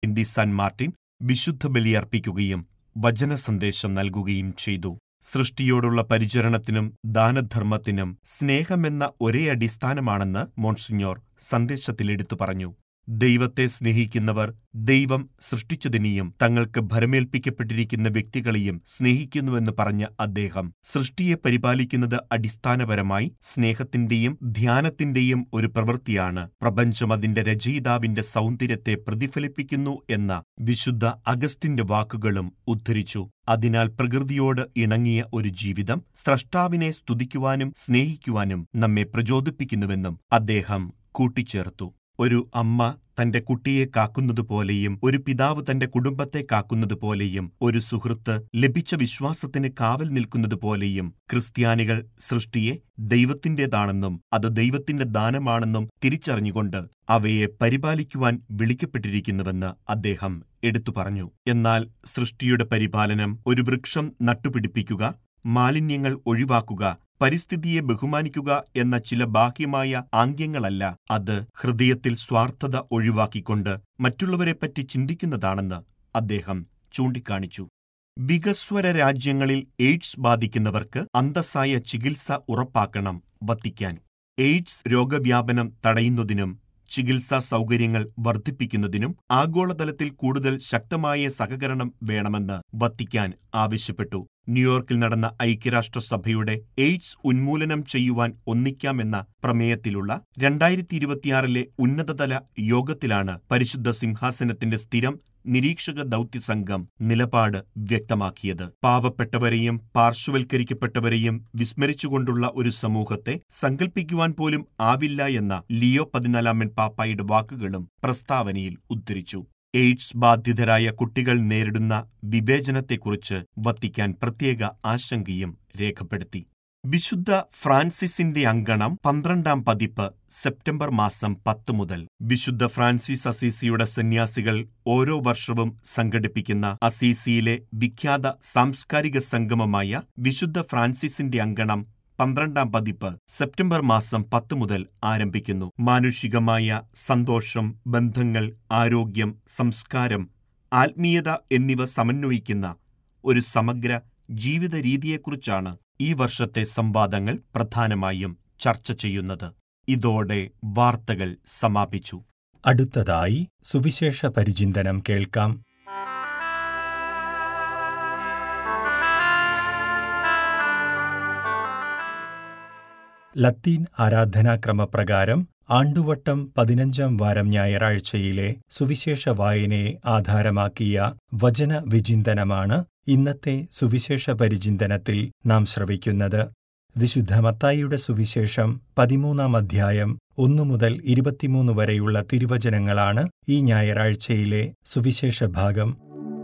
ഇന്തി San Martin വിശുദ്ധ ബലിയർപ്പിക്കുകയും വചന സന്ദേശം നൽകുകയും ചെയ്തു സൃഷ്ടിയോടുള്ള പരിചരണത്തിനും ദാനധർമ്മത്തിനും സ്നേഹമെന്ന ഒരേ അടിസ്ഥാനമാണെന്ന് മോൺസിഞ്ഞോർ സന്ദേശത്തിൽ എടുത്തു പറഞ്ഞു ദൈവത്തെ സ്നേഹിക്കുന്നവർ ദൈവം സൃഷ്ടിച്ചതിനെയും തങ്ങൾക്ക് ഭരമേൽപ്പിക്കപ്പെട്ടിരിക്കുന്ന വ്യക്തികളെയും സ്നേഹിക്കുന്നുവെന്ന് പറഞ്ഞ അദ്ദേഹം സൃഷ്ടിയെ പരിപാലിക്കുന്നത് അടിസ്ഥാനപരമായി സ്നേഹത്തിന്റെയും ധ്യാനത്തിന്റെയും ഒരു പ്രവൃത്തിയാണ് പ്രപഞ്ചം അതിന്റെ രചയിതാവിന്റെ സൗന്ദര്യത്തെ പ്രതിഫലിപ്പിക്കുന്നു എന്ന വിശുദ്ധ അഗസ്റ്റിന്റെ വാക്കുകളും ഉദ്ധരിച്ചു അതിനാൽ പ്രകൃതിയോട് ഇണങ്ങിയ ഒരു ജീവിതം സ്രഷ്ടാവിനെ സ്തുതിക്കുവാനും സ്നേഹിക്കുവാനും നമ്മെ പ്രചോദിപ്പിക്കുന്നുവെന്നും അദ്ദേഹം കൂട്ടിച്ചേർത്തു ഒരു അമ്മ തന്റെ കുട്ടിയെ കാക്കുന്നതുപോലെയും ഒരു പിതാവ് തന്റെ കുടുംബത്തെ കാക്കുന്നതുപോലെയും ഒരു സുഹൃത്ത് ലഭിച്ച വിശ്വാസത്തിന് കാവൽ നിൽക്കുന്നതുപോലെയും ക്രിസ്ത്യാനികൾ സൃഷ്ടിയെ ദൈവത്തിന്റേതാണെന്നും അത് ദൈവത്തിന്റെ ദാനമാണെന്നും തിരിച്ചറിഞ്ഞുകൊണ്ട് അവയെ പരിപാലിക്കുവാൻ വിളിക്കപ്പെട്ടിരിക്കുന്നുവെന്ന് അദ്ദേഹം എടുത്തു പറഞ്ഞു എന്നാൽ സൃഷ്ടിയുടെ പരിപാലനം ഒരു വൃക്ഷം നട്ടുപിടിപ്പിക്കുക മാലിന്യങ്ങൾ ഒഴിവാക്കുക പരിസ്ഥിതിയെ ബഹുമാനിക്കുക എന്ന ചില ബാഹ്യമായ ആംഗ്യങ്ങളല്ല അത് ഹൃദയത്തിൽ സ്വാർത്ഥത ഒഴിവാക്കിക്കൊണ്ട് മറ്റുള്ളവരെപ്പറ്റി ചിന്തിക്കുന്നതാണെന്ന് അദ്ദേഹം ചൂണ്ടിക്കാണിച്ചു വികസ്വര രാജ്യങ്ങളിൽ എയ്ഡ്സ് ബാധിക്കുന്നവർക്ക് അന്തസ്സായ ചികിത്സ ഉറപ്പാക്കണം വത്തിക്കാൻ എയ്ഡ്സ് രോഗവ്യാപനം തടയുന്നതിനും ചികിത്സാ സൗകര്യങ്ങൾ വർദ്ധിപ്പിക്കുന്നതിനും ആഗോളതലത്തിൽ കൂടുതൽ ശക്തമായ സഹകരണം വേണമെന്ന് വത്തിക്കാൻ ആവശ്യപ്പെട്ടു ന്യൂയോർക്കിൽ നടന്ന ഐക്യരാഷ്ട്രസഭയുടെ എയ്ഡ്സ് ഉന്മൂലനം ചെയ്യുവാൻ ഒന്നിക്കാമെന്ന പ്രമേയത്തിലുള്ള രണ്ടായിരത്തി ഇരുപത്തിയാറിലെ ഉന്നതതല യോഗത്തിലാണ് പരിശുദ്ധ സിംഹാസനത്തിന്റെ സ്ഥിരം നിരീക്ഷക ദൗത്യസംഘം നിലപാട് വ്യക്തമാക്കിയത് പാവപ്പെട്ടവരെയും പാർശ്വവൽക്കരിക്കപ്പെട്ടവരെയും വിസ്മരിച്ചുകൊണ്ടുള്ള ഒരു സമൂഹത്തെ സങ്കൽപ്പിക്കുവാൻ പോലും ആവില്ല എന്ന ലിയോ പതിനാലാമൻ പാപ്പായുടെ വാക്കുകളും പ്രസ്താവനയിൽ ഉദ്ധരിച്ചു എയ്ഡ്സ് ബാധിതരായ കുട്ടികൾ നേരിടുന്ന വിവേചനത്തെക്കുറിച്ച് വത്തിക്കാൻ പ്രത്യേക ആശങ്കയും രേഖപ്പെടുത്തി വിശുദ്ധ ഫ്രാൻസിസിന്റെ അങ്കണം പന്ത്രണ്ടാം പതിപ്പ് സെപ്റ്റംബർ മാസം പത്ത് മുതൽ വിശുദ്ധ ഫ്രാൻസിസ് അസീസിയുടെ സന്യാസികൾ ഓരോ വർഷവും സംഘടിപ്പിക്കുന്ന അസീസിയിലെ വിഖ്യാത സാംസ്കാരിക സംഗമമായ വിശുദ്ധ ഫ്രാൻസിസിന്റെ അങ്കണം പന്ത്രണ്ടാം പതിപ്പ് സെപ്റ്റംബർ മാസം പത്ത് മുതൽ ആരംഭിക്കുന്നു മാനുഷികമായ സന്തോഷം ബന്ധങ്ങൾ ആരോഗ്യം സംസ്കാരം ആത്മീയത എന്നിവ സമന്വയിക്കുന്ന ഒരു സമഗ്ര ജീവിത രീതിയെക്കുറിച്ചാണ് ഈ വർഷത്തെ സംവാദങ്ങൾ പ്രധാനമായും ചർച്ച ചെയ്യുന്നത് ഇതോടെ വാർത്തകൾ സമാപിച്ചു അടുത്തതായി സുവിശേഷ പരിചിന്തനം കേൾക്കാം ലത്തീൻ ആരാധനാക്രമപ്രകാരം ആണ്ടുവട്ടം പതിനഞ്ചാം വാരം ഞായറാഴ്ചയിലെ സുവിശേഷ വായനയെ ആധാരമാക്കിയ വചന വിചിന്തനമാണ് ഇന്നത്തെ സുവിശേഷ പരിചിന്തനത്തിൽ നാം ശ്രവിക്കുന്നത് വിശുദ്ധ മത്തായിയുടെ സുവിശേഷം പതിമൂന്നാം അധ്യായം ഒന്നു മുതൽ ഇരുപത്തിമൂന്ന് വരെയുള്ള തിരുവചനങ്ങളാണ് ഈ ഞായറാഴ്ചയിലെ സുവിശേഷ ഭാഗം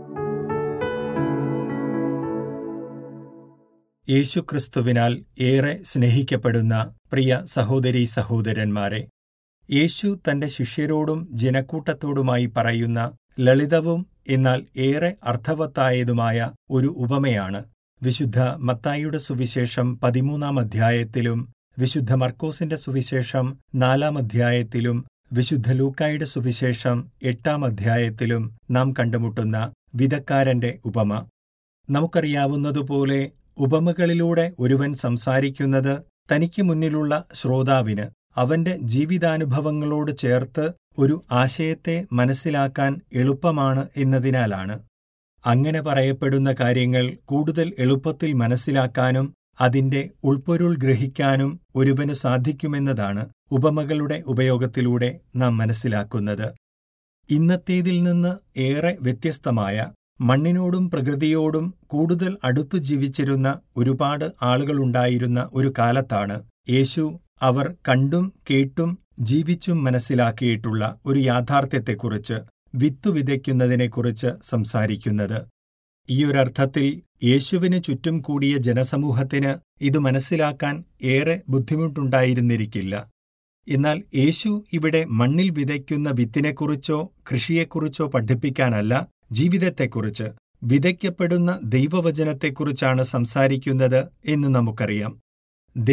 യേശുക്രിസ്തുവിനാൽ ഏറെ സ്നേഹിക്കപ്പെടുന്ന പ്രിയ സഹോദരീ സഹോദരന്മാരെ യേശു തന്റെ ശിഷ്യരോടും ജനക്കൂട്ടത്തോടുമായി പറയുന്ന ലളിതവും എന്നാൽ ഏറെ അർത്ഥവത്തായതുമായ ഒരു ഉപമയാണ് വിശുദ്ധ മത്തായിയുടെ സുവിശേഷം പതിമൂന്നാം അധ്യായത്തിലും വിശുദ്ധ മർക്കോസിന്റെ സുവിശേഷം നാലാം അധ്യായത്തിലും വിശുദ്ധ ലൂക്കായുടെ സുവിശേഷം എട്ടാം അധ്യായത്തിലും നാം കണ്ടുമുട്ടുന്ന വിധക്കാരന്റെ ഉപമ നമുക്കറിയാവുന്നതുപോലെ ഉപമകളിലൂടെ ഒരുവൻ സംസാരിക്കുന്നത് തനിക്ക് മുന്നിലുള്ള ശ്രോതാവിന് അവന്റെ ജീവിതാനുഭവങ്ങളോട് ചേർത്ത് ഒരു ആശയത്തെ മനസ്സിലാക്കാൻ എളുപ്പമാണ് എന്നതിനാലാണ് അങ്ങനെ പറയപ്പെടുന്ന കാര്യങ്ങൾ കൂടുതൽ എളുപ്പത്തിൽ മനസ്സിലാക്കാനും അതിന്റെ ഉൾപ്പൊരുൾ ഗ്രഹിക്കാനും ഒരുവന് സാധിക്കുമെന്നതാണ് ഉപമകളുടെ ഉപയോഗത്തിലൂടെ നാം മനസ്സിലാക്കുന്നത് ഇന്നത്തേതിൽ നിന്ന് ഏറെ വ്യത്യസ്തമായ മണ്ണിനോടും പ്രകൃതിയോടും കൂടുതൽ അടുത്തു ജീവിച്ചിരുന്ന ഒരുപാട് ആളുകളുണ്ടായിരുന്ന ഒരു കാലത്താണ് യേശു അവർ കണ്ടും കേട്ടും ജീവിച്ചും മനസ്സിലാക്കിയിട്ടുള്ള ഒരു യാഥാർത്ഥ്യത്തെക്കുറിച്ച് വിത്തു വിതയ്ക്കുന്നതിനെക്കുറിച്ച് സംസാരിക്കുന്നത് ഈയൊരർത്ഥത്തിൽ യേശുവിന് ചുറ്റും കൂടിയ ജനസമൂഹത്തിന് ഇത് മനസ്സിലാക്കാൻ ഏറെ ബുദ്ധിമുട്ടുണ്ടായിരുന്നിരിക്കില്ല എന്നാൽ യേശു ഇവിടെ മണ്ണിൽ വിതയ്ക്കുന്ന വിത്തിനെക്കുറിച്ചോ കൃഷിയെക്കുറിച്ചോ പഠിപ്പിക്കാനല്ല ജീവിതത്തെക്കുറിച്ച് വിതയ്ക്കപ്പെടുന്ന ദൈവവചനത്തെക്കുറിച്ചാണ് സംസാരിക്കുന്നത് എന്ന് നമുക്കറിയാം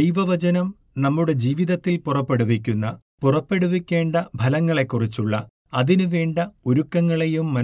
ദൈവവചനം നമ്മുടെ ജീവിതത്തിൽ പുറപ്പെടുവിക്കുന്ന പുറപ്പെടുവിക്കേണ്ട ഫലങ്ങളെക്കുറിച്ചുള്ള അതിനുവേണ്ട ഒരുക്കങ്ങളെയും